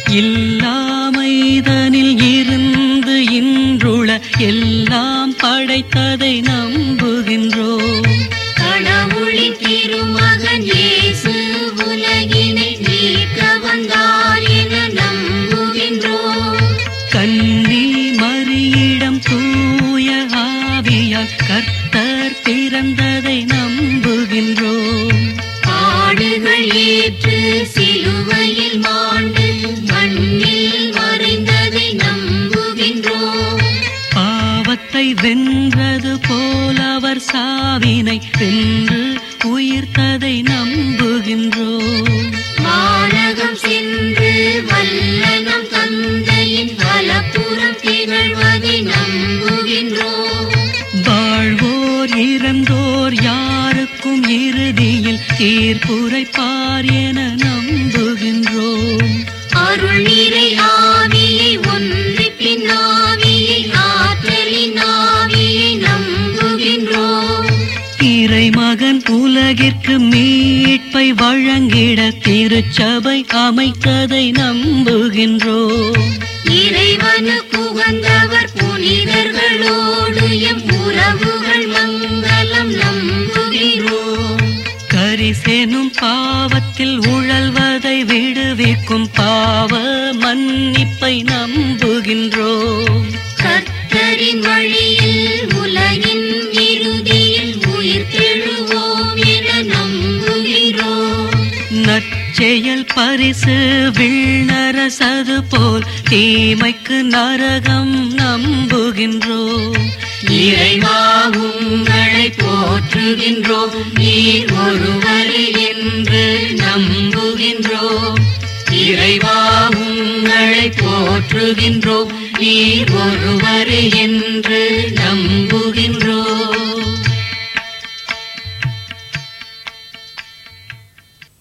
இல்லாமைதனில் இருந்து இன்றுள எல்லாம் படைத்ததை நம்புகின்றோம் கடவுளின் திருமகன் இயேசு உலகினை மீட்க வந்தார் என நம்புகின்றோம் கன்னி மரியிடம் தூய ஆவியால் கர்த்தர் பிறந்ததை நம்புகின்றோம் பாடுகள் ஏற்று சிலுவையில் மாண்டு மண்ணில் மறைந்ததை நம்புகின்றோம் பாவத்தை வென்றது போல் அவர் சாவினை வென்று உயிர்த்ததை நம்புகின்றோம் வானகம் சென்று வல்லனம் தந்தையின் வலப்புறம் திகழ்வதை நம்புகின்றோம் வாழ்வோர் இறந்தோர் யாருக்கும் இறுதியில் தீர்ப்புரைப்பார் என நம்புகின்றோம் அருள் நிறை ஆவியை ஒன்றிப்பின் ஆவியை ஆற்றலின் ஆவியை நம்புகின்றோம் இறைமகன் உலகிற்கு மீட்பை வழங்கிட திருச்சபை அமைத்ததை நம்புகின்றோம் இறைவனுக்கு உகந்தவர் புனிதர்களோடு எம் உறவுகள் மங்களம் நம்புகிறோம் கரிசெனும் பாவத்தில் உழல்வதை விடுவிக்கும் பாவ மன்னிப்பை நம்புகின்றோம் கர்த்தரின் வழியில் உலகின் இறுதியில் உயிர் தெழுவோம் என நம்புகிறோம் நற்செயல் பரிசு வீழ்நரசது போல் தீமைக்கு நரகம் நம்புகின்றோம் இறைவா உங்களை போற்றுகின்றோம் நீர் ஒருவரே என்று நம்புகின்றோம் இறைவா உங்களை போற்றுகின்றோம் நீர் ஒருவரே என்று நம்புகின்றோம்